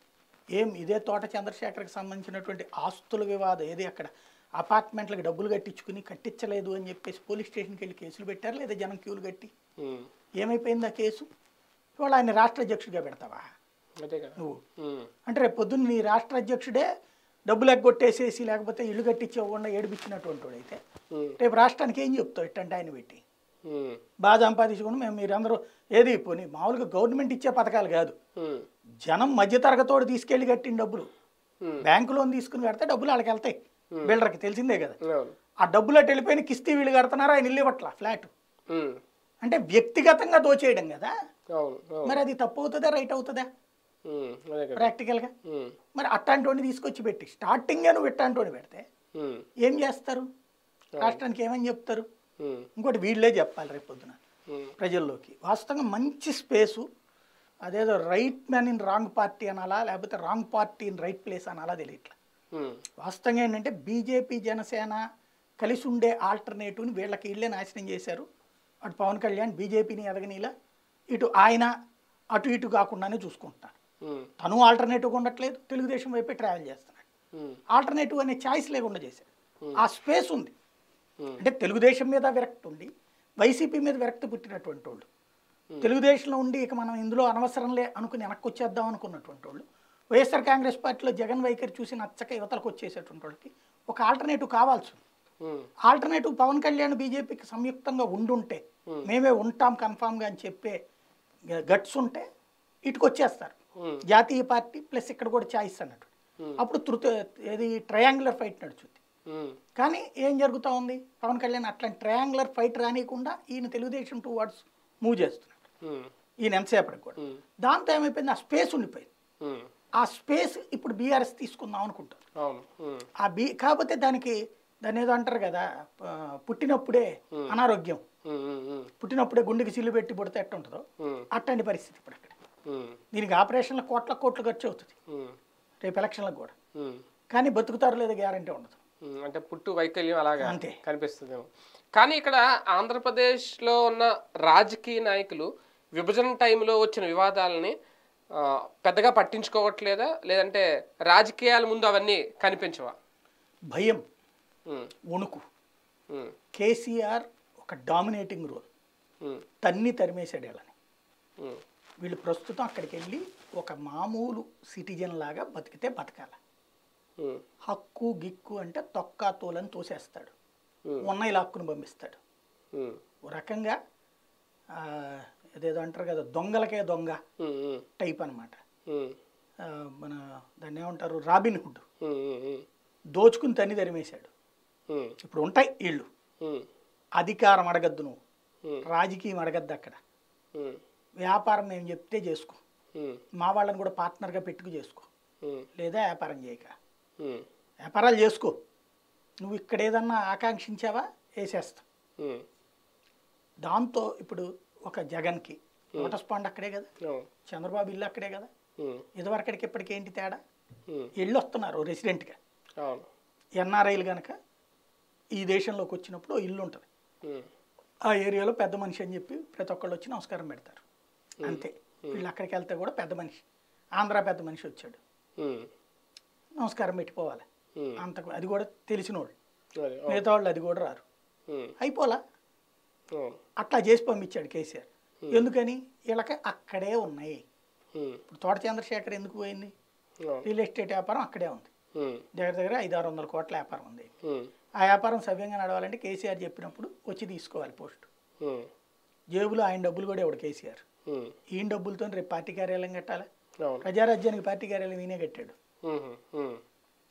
Speaker 2: ఏం ఇదే తోట చంద్రశేఖర్కి సంబంధించినటువంటి ఆస్తుల వివాదం ఏది అక్కడ అపార్ట్మెంట్లకు డబ్బులు కట్టించుకుని కట్టించలేదు అని చెప్పేసి పోలీస్ స్టేషన్కి వెళ్ళి కేసులు పెట్టారు లేదా జనం క్యూలు కట్టి
Speaker 1: ఉమ్.
Speaker 2: ఏమైపోయింది ఆ కేసు ఇవాళ ఆయన రాష్ట్ర అధ్యక్షుడిగా పెడతావా
Speaker 1: అదే కదా
Speaker 2: నువ్వు
Speaker 1: ఉమ్,
Speaker 2: అంటే రేపు పొద్దున్న నీ రాష్ట్ర అధ్యక్షుడే డబ్బులు ఎగ్గొట్టేసేసి లేకపోతే ఇల్లు కట్టించి ఇవ్వకుండా ఏడిపించినటువంటి వాడైతే
Speaker 1: ఉమ్,
Speaker 2: రేపు రాష్ట్రానికి ఏం చెప్తావు ఇట్టంటే ఆయన పెట్టి
Speaker 1: ఉమ్,
Speaker 2: బాగా సంపాదించుకుని మేము మీరందరూ ఏది పోనీ మామూలుగా గవర్నమెంట్ ఇచ్చే పథకాలు కాదు
Speaker 1: ఉమ్,
Speaker 2: జనం మధ్యతరగతోడు తీసుకెళ్లి కట్టిన డబ్బులు
Speaker 1: ఉమ్.
Speaker 2: బ్యాంకు లోన్ తీసుకుని కడితే డబ్బులు వాళ్ళకి వెళ్తాయి బిల్డర్కి తెలిసిందే కదా
Speaker 1: అవును
Speaker 2: ఆ డబ్బులు అటు వెళ్ళిపోయిన కిస్తీ వీళ్ళు కడుతున్నారు ఆయన ఇల్లు ఇవ్వట్లా ఫ్లాట్
Speaker 1: ఉమ్,
Speaker 2: అంటే వ్యక్తిగతంగా దోచేయడం కదా
Speaker 1: అవును అవును
Speaker 2: మరి అది తప్పు అవుతుందా రైట్ అవుతుందా
Speaker 1: ఉమ్, అదే కదా
Speaker 2: ప్రాక్టికల్గా
Speaker 1: ఉమ్,
Speaker 2: మరి అట్లాంటి వాడిని తీసుకొచ్చి పెట్టి స్టార్టింగే నువ్వు ఇట్లాంటి వాడిని పెడితే
Speaker 1: ఉమ్,
Speaker 2: ఏం చేస్తారు రాష్ట్రానికి ఏమని చెప్తారు
Speaker 1: ఉమ్,
Speaker 2: ఇంకోటి వీళ్ళే చెప్పాలి రేపు పొద్దున
Speaker 1: ఉమ్,
Speaker 2: ప్రజల్లోకి వాస్తవంగా మంచి స్పేసు అదేదో right man in wrong party అనాలా లేకపోతే wrong party in right place అనాలా తెలియట్లా
Speaker 1: ఉమ్,
Speaker 2: వాస్తవంగా ఏంటంటే బీజేపీ జనసేన కలిసి ఉండే ఆల్టర్నేటివ్ని వీళ్ళకి ఇళ్ళే నాశనం చేశారు అటు పవన్ కళ్యాణ్ బీజేపీని ఎదగనీలా ఇటు ఆయన అటు ఇటు కాకుండానే చూసుకుంటున్నారు
Speaker 1: ఉమ్,
Speaker 2: తను ఆల్టర్నేటివ్గా ఉండట్లేదు తెలుగుదేశం వైపే ట్రావెల్ చేస్తున్నాడు
Speaker 1: ఉమ్,
Speaker 2: ఆల్టర్నేటివ్ అనే ఛాయిస్ లేకుండా చేశాడు ఆ స్పేస్ ఉంది
Speaker 1: ఉమ్,
Speaker 2: అంటే తెలుగుదేశం మీద విరక్తి ఉంది వైసీపీ మీద విరక్తి పుట్టినటువంటి వాళ్ళు తెలుగుదేశంలో ఉండి ఇక మనం ఇందులో అనవసరంలే అనుకుని వెనక్కి వచ్చేద్దాం అనుకున్నటువంటి వాళ్ళు వైఎస్ఆర్ కాంగ్రెస్ పార్టీలో జగన్ వైఖరి చూసి నచ్చక యువతలకు వచ్చేసేటువంటి వాళ్ళకి ఒక ఆల్టర్నేటివ్ కావాల్సి ఉంది
Speaker 1: ఉమ్,
Speaker 2: ఆల్టర్నేటివ్ పవన్ కళ్యాణ్ బీజేపీకి సంయుక్తంగా ఉండుంటే మేమే ఉంటాం కన్ఫామ్గా అని చెప్పే గట్స్ ఉంటే ఇటుకు వచ్చేస్తారు
Speaker 1: ఉమ్,
Speaker 2: జాతీయ పార్టీ ప్లస్ ఇక్కడ కూడా ఛాయిస్ అన్నట్టు అప్పుడు తృత ఏది ట్రయాంగులర్ ఫైట్ నడుచుద్ది
Speaker 1: ఉమ్,
Speaker 2: కానీ ఏం జరుగుతూ ఉంది పవన్ కళ్యాణ్ అట్లాంటి ట్రయాంగులర్ ఫైట్ రానియకుండా ఈయన తెలుగుదేశం టూ వర్డ్స్ మూవ్ చేస్తున్నాడు
Speaker 1: ఉమ్,
Speaker 2: ఈయన ఎంతసేపటికి కూడా
Speaker 1: ఉమ్,
Speaker 2: దాంతో ఏమైపోయింది ఆ స్పేస్ ఉండిపోయింది
Speaker 1: ఉమ్,
Speaker 2: ఆ స్పేస్ ఇప్పుడు బీఆర్ఎస్ తీసుకుందాం అనుకుంటారు
Speaker 1: అవును ఉమ్,
Speaker 2: ఆ బీ కాకపోతే దానికి దాన్ని ఏదో అంటారు కదా ఆ, పుట్టినప్పుడే అనారోగ్యం
Speaker 1: ఉమ్, ఉమ్, ఉమ్,
Speaker 2: పుట్టినప్పుడే గుండెకి సిల్లు పెట్టి పుడితే ఎట్టుంటుందో
Speaker 1: ఉమ్,
Speaker 2: అట్లాంటి పరిస్థితి ఇప్పుడు అక్కడ
Speaker 1: ఉమ్,
Speaker 2: దీనికి ఆపరేషన్ల కోట్ల కోట్లు ఖర్చు అవుతుంది
Speaker 1: ఉమ్,
Speaker 2: రేపు ఎలక్షన్లకు కూడా
Speaker 1: ఉమ్.
Speaker 2: కానీ బతుకుతారు లేదా గ్యారంటీ ఉండదు
Speaker 1: ఉమ్, అంటే పుట్టు వైకల్యం అలాగా
Speaker 2: అంతే.
Speaker 1: కనిపిస్తుందేమో కానీ ఇక్కడ ఆంధ్రప్రదేశ్లో ఉన్న రాజకీయ నాయకులు విభజన టైంలో వచ్చిన వివాదాలని ఆ, పెద్దగా పట్టించుకోవట్లేదా లేదంటే రాజకీయాల ముందు అవన్నీ కనిపించవా
Speaker 2: భయం
Speaker 1: ఉమ్,
Speaker 2: వణుకు
Speaker 1: ఉమ్,
Speaker 2: కేసీఆర్ ఒక డామినేటింగ్ రోల్
Speaker 1: ఉమ్,
Speaker 2: తన్ని తరిమేశాడు వీళ్ళని
Speaker 1: ఉమ్,
Speaker 2: వీళ్ళు ప్రస్తుతం అక్కడికి వెళ్ళి ఒక మామూలు సిటిజన్ లాగా బతికితే బతకాల
Speaker 1: ఉమ్,
Speaker 2: హక్కు గిక్కు అంటే తొక్కా తోలని తోసేస్తాడు
Speaker 1: ఉమ్,
Speaker 2: ఉన్నాయి లాక్కుని పంపిస్తాడు
Speaker 1: ఉమ్,
Speaker 2: ఓ రకంగా ఆ, ఏదేదో అంటారు కదా దొంగలకే దొంగ
Speaker 1: ఉమ్, ఉమ్,
Speaker 2: టైప్ అనమాట
Speaker 1: ఉమ్,
Speaker 2: మన దాన్ని ఏమంటారు రాబిన్ హుడ్
Speaker 1: ఉమ్, ఉమ్, ఉమ్,
Speaker 2: దోచుకుని తన్ని తరిమేశాడు
Speaker 1: ఉమ్,
Speaker 2: ఇప్పుడు ఉంటాయి వీళ్ళు
Speaker 1: ఉమ్,
Speaker 2: అధికారం అడగద్దు నువ్వు
Speaker 1: ఉమ్,
Speaker 2: రాజకీయం అడగద్దు అక్కడ
Speaker 1: ఉమ్,
Speaker 2: వ్యాపారం మేము చెప్తే చేసుకో
Speaker 1: ఉమ్,
Speaker 2: మా వాళ్ళని కూడా పార్ట్నర్గా పెట్టుకు చేసుకో
Speaker 1: ఉమ్,
Speaker 2: లేదా వ్యాపారం చేయక
Speaker 1: ఉమ్,
Speaker 2: వ్యాపారాలు చేసుకో నువ్వు ఇక్కడ ఏదన్నా ఆకాంక్షించావా వేసేస్తా
Speaker 1: ఉమ్,
Speaker 2: దాంతో ఇప్పుడు ఒక జగన్కి లోటస్ పాండ్ అక్కడే కదా
Speaker 1: అవును,
Speaker 2: చంద్రబాబు ఇల్లు అక్కడే కదా
Speaker 1: ఉమ్,
Speaker 2: ఇదివరకడికి ఇప్పటికి ఏంటి తేడా
Speaker 1: ఉమ్,
Speaker 2: ఇళ్ళు వస్తున్నారు రెసిడెంట్గా
Speaker 1: అవును,
Speaker 2: ఎన్ఆర్ఐలు కనుక ఈ దేశంలోకి వచ్చినప్పుడు ఓ ఇల్లు ఉంటుంది
Speaker 1: ఉమ్,
Speaker 2: ఆ ఏరియాలో పెద్ద మనిషి అని చెప్పి ప్రతి ఒక్కళ్ళు వచ్చి నమస్కారం పెడతారు అంతే వీళ్ళు అక్కడికి వెళ్తే కూడా పెద్ద మనిషి ఆంధ్ర పెద్ద మనిషి వచ్చాడు
Speaker 1: ఉమ్,
Speaker 2: నమస్కారం పెట్టిపోవాలి
Speaker 1: ఉమ్,
Speaker 2: అంత అది కూడా తెలిసిన వాళ్ళు
Speaker 1: అదే, అవును,
Speaker 2: మిగతా వాళ్ళు అది కూడా రారు
Speaker 1: ఉమ్,
Speaker 2: అయిపోలా
Speaker 1: అవును,
Speaker 2: అట్లా చేసి పంపించాడు కేసీఆర్ ఎందుకని వీళ్ళకి అక్కడే ఉన్నాయి
Speaker 1: ఉమ్,
Speaker 2: ఇప్పుడు తోట చంద్రశేఖర్ ఎందుకు పోయింది
Speaker 1: అవును,
Speaker 2: రియల్ ఎస్టేట్ వ్యాపారం అక్కడే ఉంది
Speaker 1: ఉమ్,
Speaker 2: దగ్గర దగ్గర ఐదు ఆరు వందల కోట్ల వ్యాపారం ఉంది
Speaker 1: ఉమ్,
Speaker 2: ఆ వ్యాపారం సవ్యంగా నడవాలంటే కేసీఆర్ చెప్పినప్పుడు వచ్చి తీసుకోవాలి పోస్ట్
Speaker 1: ఉమ్,
Speaker 2: జేబులో ఆయన డబ్బులు కూడా ఇవ్వడు కేసీఆర్
Speaker 1: ఉమ్,
Speaker 2: ఈయన డబ్బులతో రేపు పార్టీ కార్యాలయం కట్టాలి
Speaker 1: అవును,
Speaker 2: ప్రజారాజ్యానికి పార్టీ కార్యాలయం ఈయనే కట్టాడు
Speaker 1: ఉమ్, ఉమ్,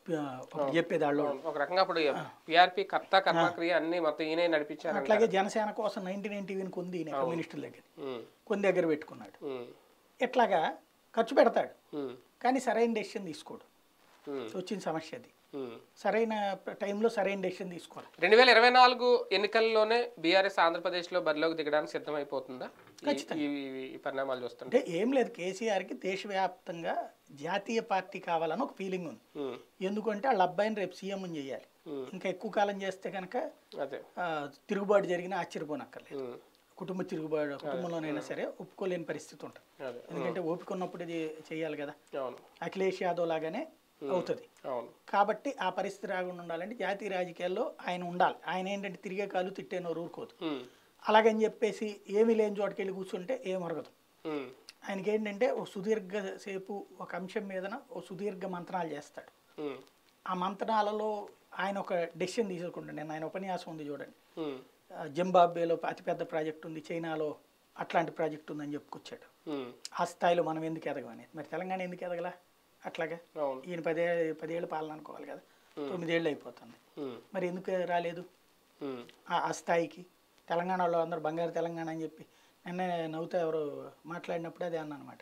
Speaker 2: ఆ, ఒకటి చెప్పేది వాళ్ళు
Speaker 1: ఒక రకంగా అప్పుడు పిఆర్పి కర్త కర్మక్రియ అన్ని మొత్తం ఈయన నడిపించారు
Speaker 2: అట్లాగే జనసేన కోసం నైన్టీ నైన్ టీవీని కొంది ఈయన కమ్యూనిస్టుల దగ్గర కొన్ని దగ్గర పెట్టుకున్నాడు ఇట్లాగా ఖర్చు పెడతాడు కానీ సరైన డెసిషన్ తీసుకోడు వచ్చిన సమస్య అది సరైన టైంలో సరైన డెసిషన్ తీసుకోవాలి
Speaker 1: రెండు వేల ఇరవై నాలుగు ఎన్నికల్లోనే బీఆర్ఎస్ ఆంధ్రప్రదేశ్లో బరిలోకి దిగడానికి సిద్ధమైపోతుందా ఈ- ఈ ఈ- ఈ పరిణామాలు చూస్తుంటే
Speaker 2: అంటే ఏం లేదు కేసీఆర్కి దేశవ్యాప్తంగా జాతీయ పార్టీ కావాలని ఒక ఫీలింగ్ ఉంది
Speaker 1: ఉమ్,
Speaker 2: ఎందుకంటే వాళ్ళ అబ్బాయిని రేపు సీఎం చేయాలి ఇంకా ఎక్కువ కాలం చేస్తే కనుక
Speaker 1: అదే
Speaker 2: ఆ, తిరుగుబాటు జరిగిన ఆశ్చర్యపోనక్కర్లేదు
Speaker 1: ఉమ్,
Speaker 2: కుటుంబ తిరుగుబాటు కుటుంబంలోనైనా సరే ఒప్పుకోలేని పరిస్థితి ఉంటుంది
Speaker 1: అదే
Speaker 2: ఎందుకంటే ఓపిక ఉన్నప్పుడు ఇది చేయాలి కదా
Speaker 1: అవును
Speaker 2: అఖిలేష్ యాదవ్ లాగానే అవుతుంది
Speaker 1: అవును
Speaker 2: కాబట్టి ఆ పరిస్థితి రాకుండా ఉండాలంటే జాతీయ రాజకీయాల్లో ఆయన ఉండాలి ఆయన ఏంటంటే తిరిగే కాలు తిట్టే నోరు ఊరుకోదు
Speaker 1: ఉమ్,
Speaker 2: అలాగని చెప్పేసి ఏమీ లేని చోటుకి వెళ్ళి కూర్చుంటే ఏం అరగదు
Speaker 1: ఉమ్,
Speaker 2: ఆయనకి ఏంటంటే ఓ సుదీర్ఘ సేపు ఒక అంశం మీదన ఓ సుదీర్ఘ మంత్రాలు చేస్తాడు
Speaker 1: ఉమ్,
Speaker 2: ఆ మంత్రాలలో ఆయన ఒక డెసిషన్ తీసుకుంటాడు నేను ఆయన ఉపన్యాసం ఉంది చూడండి
Speaker 1: ఉమ్,
Speaker 2: ఆ, జింబాబ్వేలో అతిపెద్ద ప్రాజెక్ట్ ఉంది చైనాలో అట్లాంటి ప్రాజెక్ట్ ఉందని చెప్పుకొచ్చాడు
Speaker 1: ఉమ్,
Speaker 2: ఆ స్థాయిలో మనం ఎందుకు ఎదగమనేది మరి తెలంగాణ ఎందుకు ఎదగలా అట్లాగా
Speaker 1: అవును
Speaker 2: ఈయన పదే పదేళ్ళు పాలన అనుకోవాలి కదా తొమ్మిదేళ్ళు అయిపోతుంది
Speaker 1: ఉమ్,
Speaker 2: మరి ఎందుకు రాలేదు
Speaker 1: ఉమ్,
Speaker 2: ఆ ఆ స్థాయికి తెలంగాణలో అందరూ బంగారు తెలంగాణ అని చెప్పి నిన్న నవ్వుతా ఎవరు మాట్లాడినప్పుడు అదే అన్న అనమాట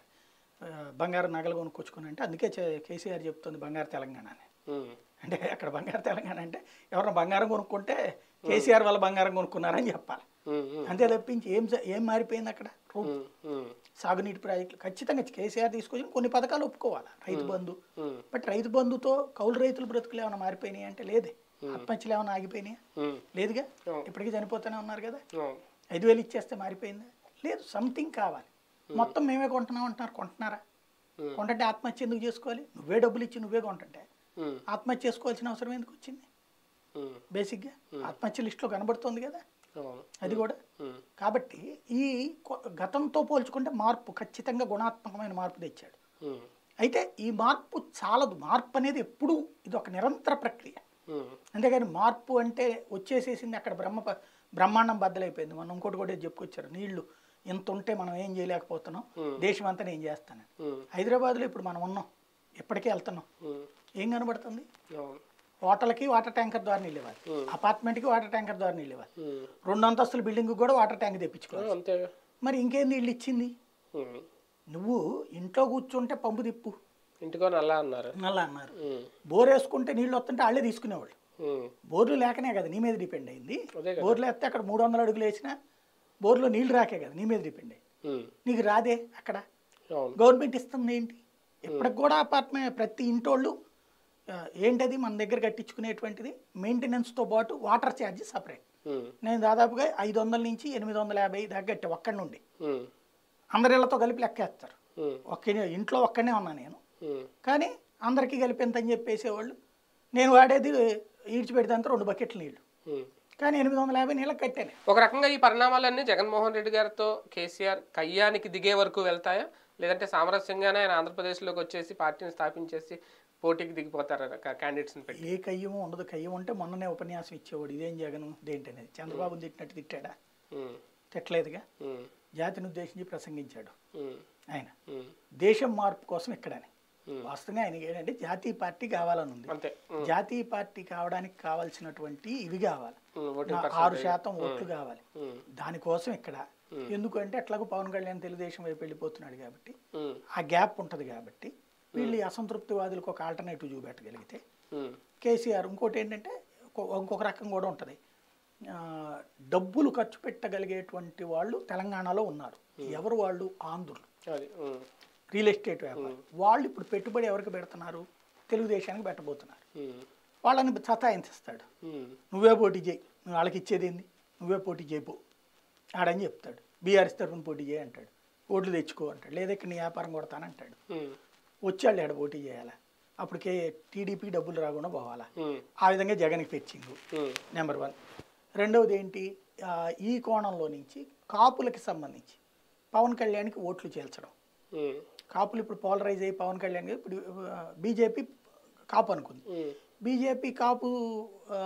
Speaker 2: బంగారు నగలు కొనుక్కొచ్చుకుని అంటే అందుకే చే- కేసీఆర్ చెప్తుంది బంగారు తెలంగాణ అని
Speaker 1: ఉమ్,
Speaker 2: అంటే అక్కడ బంగారు తెలంగాణ అంటే ఎవరైనా బంగారం కొనుక్కుంటే కేసీఆర్ వల్ల బంగారం కొనుక్కున్నారని చెప్పాలి
Speaker 1: ఉమ్, ఉమ్,
Speaker 2: అంతే తప్పించి ఏం జ- ఏం మారిపోయింది అక్కడ రూపు
Speaker 1: ఉమ్, ఉమ్,
Speaker 2: సాగునీటి ప్రాజెక్టులు ఖచ్చితంగా కేసీఆర్ తీసుకొచ్చి కొన్ని పథకాలు ఒప్పుకోవాలి రైతు బంధు
Speaker 1: ఉమ్,
Speaker 2: బట్ రైతు బంధుతో కౌలు రైతుల బ్రతుకులు ఏమైనా మారిపోయినాయి అంటే లేదే ఆత్మహత్యలు ఏమైనా ఆగిపోయినాయా
Speaker 1: ఉమ్,
Speaker 2: లేదుగా
Speaker 1: అవును.
Speaker 2: ఇప్పటికీ చనిపోతూనే ఉన్నారు కదా
Speaker 1: అవును
Speaker 2: ఐదు వేలు ఇచ్చేస్తే మారిపోయిందా లేదు సంథింగ్ కావాలి మొత్తం మేమే కొంటున్నాం అంటున్నారు కొంటున్నారా
Speaker 1: Hmm.
Speaker 2: కొంటుంటే ఆత్మహత్య ఎందుకు చేసుకోవాలి నువ్వే డబ్బులు ఇచ్చి నువ్వే కొంటుంటే
Speaker 1: ఉమ్,
Speaker 2: ఆత్మహత్య చేసుకోవాల్సిన అవసరం ఎందుకు వచ్చింది
Speaker 1: ఉమ్,
Speaker 2: బేసిక్గా ఆత్మహత్య లిస్టులో కనబడుతుంది కదా
Speaker 1: అవును
Speaker 2: అది కూడా
Speaker 1: ఉమ్,
Speaker 2: కాబట్టి ఈ కొ- గతంతో పోల్చుకుంటే మార్పు ఖచ్చితంగా గుణాత్మకమైన మార్పు తెచ్చాడు
Speaker 1: ఉమ్,
Speaker 2: అయితే ఈ మార్పు చాలదు మార్పు అనేది ఎప్పుడూ ఇది ఒక నిరంతర ప్రక్రియ
Speaker 1: ఉమ్,
Speaker 2: అంతేగాని మార్పు అంటే వచ్చేసేసింది అక్కడ బ్రహ్మ ప- బ్రహ్మాండం బద్దలైపోయింది మనం ఇంకోటి కూడా చెప్పుకొచ్చారు నీళ్లు ఇంత ఉంటే మనం ఏం చేయలేకపోతున్నాం దేశం అంతా నేను చేస్తాను
Speaker 1: ఉమ్,
Speaker 2: హైదరాబాద్లో ఇప్పుడు మనం ఉన్నాం ఎప్పటికీ వెళ్తున్నాం
Speaker 1: ఉమ్,
Speaker 2: ఏం కనబడుతుంది
Speaker 1: అవును
Speaker 2: హోటల్కి వాటర్ ట్యాంకర్ ద్వారా నీళ్ళు ఇవ్వాలి అపార్ట్మెంట్కి వాటర్ ట్యాంకర్ ద్వారా నీళ్ళు ఇవ్వాలి
Speaker 1: ఉమ్,
Speaker 2: రెండు అంతస్తుల బిల్డింగ్ కూడా వాటర్ ట్యాంక్ తెప్పించుకోవాలి
Speaker 1: అంతేగా
Speaker 2: మరి ఇంకేం నీళ్ళు ఇచ్చింది
Speaker 1: ఉమ్,
Speaker 2: నువ్వు ఇంట్లో కూర్చుంటే పంపు తిప్పు
Speaker 1: ఇంటికో నల్లా అన్నారు
Speaker 2: నల్లా అన్నారు
Speaker 1: ఉమ్,
Speaker 2: బోర్ వేసుకుంటే నీళ్ళు వస్తుంటే వాళ్ళే తీసుకునేవాళ్ళు
Speaker 1: ఉమ్,
Speaker 2: బోర్లు లేకనే కదా నీ మీద డిపెండ్ అయింది
Speaker 1: అదే కదా.
Speaker 2: బోర్లు వేస్తే అక్కడ మూడు వందల అడుగులు వేసినా బోర్లో నీళ్లు రాకే కదా నీ మీద డిపెండ్ అయ్యింది
Speaker 1: ఉమ్,
Speaker 2: నీకు రాదే అక్కడ
Speaker 1: అవును
Speaker 2: గవర్నమెంట్ ఇస్తుంది ఏంటి ఇప్పటికి కూడా అపార్ట్మెంట్ ప్రతి ఇంటోళ్ళు ఆ, ఏంటది మన దగ్గర కట్టించుకునేటువంటిది మెయింటెనెన్స్తో పాటు వాటర్ ఛార్జ్ సపరేట్
Speaker 1: ఉమ్,
Speaker 2: నేను దాదాపుగా ఐదు వందల నుంచి ఎనిమిది వందల యాభై దాకా కట్టా ఒక్కడి నుండి
Speaker 1: ఉమ్,
Speaker 2: అందరిళ్లతో కలిపి లెక్కేస్తారు
Speaker 1: ఉమ్,
Speaker 2: ఒక్క ఇంట్లో ఒక్కనే ఉన్నా నేను
Speaker 1: ఉమ్,
Speaker 2: కానీ అందరికీ కలిపి ఎంత అని చెప్పేసేవాళ్ళు నేను వాడేది ఈడ్చిపెడితే రెండు బకెట్ల నీళ్ళు
Speaker 1: ఉమ్.
Speaker 2: కానీ ఎనిమిది వందల యాభై నీళ్ళకి కట్టాను
Speaker 1: ఒక రకంగా ఈ పరిణామాలన్నీ జగన్మోహన్ రెడ్డి గారితో కేసీఆర్ కయ్యానికి దిగే వరకు వెళ్తాయా లేదంటే సామరస్యంగానే ఆయన ఆంధ్రప్రదేశ్లోకి వచ్చేసి పార్టీని స్థాపించేసి పోటీకి దిగిపోతారా క్యాండిడేట్స్ని పెట్టి
Speaker 2: ఏ కయ్యము ఉండదు కయ్యం ఉంటే మొన్ననే ఉపన్యాసం ఇచ్చేవాడు ఇదేం జగన్ దేంటనేది చంద్రబాబుని తిట్టినట్టు తిట్టాడా
Speaker 1: ఉమ్,
Speaker 2: తిట్టలేదుగా
Speaker 1: ఉమ్,
Speaker 2: జాతిని ఉద్దేశించి ప్రసంగించాడు
Speaker 1: ఉమ్,
Speaker 2: ఆయన
Speaker 1: ఉమ్,
Speaker 2: దేశం మార్పు కోసం ఇక్కడని
Speaker 1: Hmm.
Speaker 2: వాస్తవంగా ఆయనకి ఏంటంటే జాతీయ పార్టీ కావాలని ఉంది
Speaker 1: అంతే ఉమ్,
Speaker 2: జాతీయ పార్టీ కావడానికి కావాల్సినటువంటి ఇవి కావాలి
Speaker 1: ఉమ్, ఓటింగ్
Speaker 2: నా ఆరు
Speaker 1: పర్సెంటేజ్.
Speaker 2: శాతం ఓట్లు కావాలి
Speaker 1: ఉమ్,
Speaker 2: దానికోసం ఇక్కడ ఎందుకంటే ఎట్లాగో పవన్ కళ్యాణ్ తెలుగుదేశం వైపు వెళ్ళిపోతున్నాడు కాబట్టి
Speaker 1: ఉమ్,
Speaker 2: ఆ గ్యాప్ ఉంటుంది కాబట్టి వీళ్ళు ఈ అసంతృప్తివాదులకు ఒక ఆల్టర్నేటివ్ చూపెట్టగలిగితే
Speaker 1: ఉమ్,
Speaker 2: కేసీఆర్ ఇంకోటి ఏంటంటే ఇంకో- ఇంకొక రకం కూడా ఉంటుంది ఆ, డబ్బులు ఖర్చు పెట్టగలిగేటువంటి వాళ్ళు తెలంగాణలో ఉన్నారు ఎవరు వాళ్ళు ఆంధ్రులు
Speaker 1: అది ఉమ్,
Speaker 2: రియల్ ఎస్టేట్ వ్యాపారం వాళ్ళు ఇప్పుడు పెట్టుబడి ఎవరికి పెడుతున్నారు తెలుగుదేశానికి పెట్టబోతున్నారు
Speaker 1: ఉమ్,
Speaker 2: వాళ్ళని సతాయించేస్తాడు
Speaker 1: ఉమ్,
Speaker 2: నువ్వే పోటీ చేయి నువ్వు వాళ్ళకి ఇచ్చేది ఏంది నువ్వే పోటీ చేయపో ఆడని చెప్తాడు బీఆర్ఎస్ తరఫున పోటీ చేయి అంటాడు ఓట్లు తెచ్చుకో అంటాడు లేదా ఇక్కడ నీ వ్యాపారం కొడతానంటాడు
Speaker 1: ఉమ్,
Speaker 2: వచ్చాళ్ళు ఆడ పోటీ చేయాలా అప్పటికే టీడీపీ డబ్బులు రాకుండా పోవాలా
Speaker 1: ఉమ్,
Speaker 2: ఆ విధంగా జగన్కి ఫెచ్చింగ్
Speaker 1: ఉమ్,
Speaker 2: నెంబర్ వన్ రెండవది ఏంటి ఆ, ఈ కోణంలో నుంచి కాపులకి సంబంధించి పవన్ కళ్యాణ్కి ఓట్లు చేల్చడం
Speaker 1: ఉమ్,
Speaker 2: కాపులు ఇప్పుడు పోలరైజ్ అయ్యి పవన్ కళ్యాణ్ గారు ఇప్పుడు బీజేపీ కాపు అనుకుంది
Speaker 1: ఉమ్,
Speaker 2: బీజేపీ కాపు ఆ,